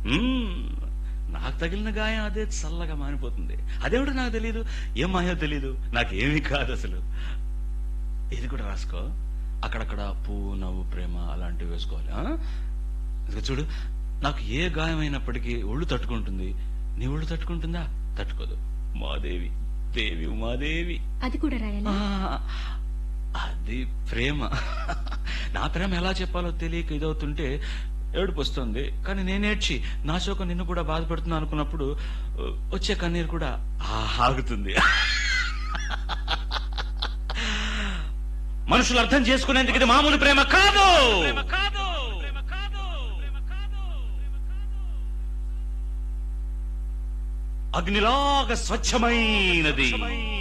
మ్మ్. నాకు తగిలిన గాయం అదే చల్లగా మానిపోతుంది అదేమిటో నాకు తెలియదు ఏం మాయో తెలియదు నాకేమీ కాదు అసలు ఇది కూడా రాసుకో అక్కడక్కడ పువ్వు నవ్వు ప్రేమ అలాంటివి వేసుకోవాలి ఆ? ఇదిగో చూడు నాకు ఏ గాయమైనప్పటికీ ఒళ్ళు తట్టుకుంటుంది నీ ఒళ్ళు తట్టుకుంటుందా తట్టుకోదు మాదేవి దేవి ఉమాదేవి అది కూడా రాయాలా ఆ, అది ప్రేమ నా ప్రేమ ఎలా చెప్పాలో తెలియక ఇదవుతుంటే ఏడుపు వస్తుంది కానీ నేనేడ్చి నా శోకం నిన్ను కూడా బాధపడుతున్నా అనుకున్నప్పుడు ఆ, వచ్చే కన్నీరు కూడా ఆ, ఆగుతుంది మనుషులు అర్థం చేసుకునేందుకు ఇది మామూలు ప్రేమ కాదు అగ్నిలాగా స్వచ్ఛమైనది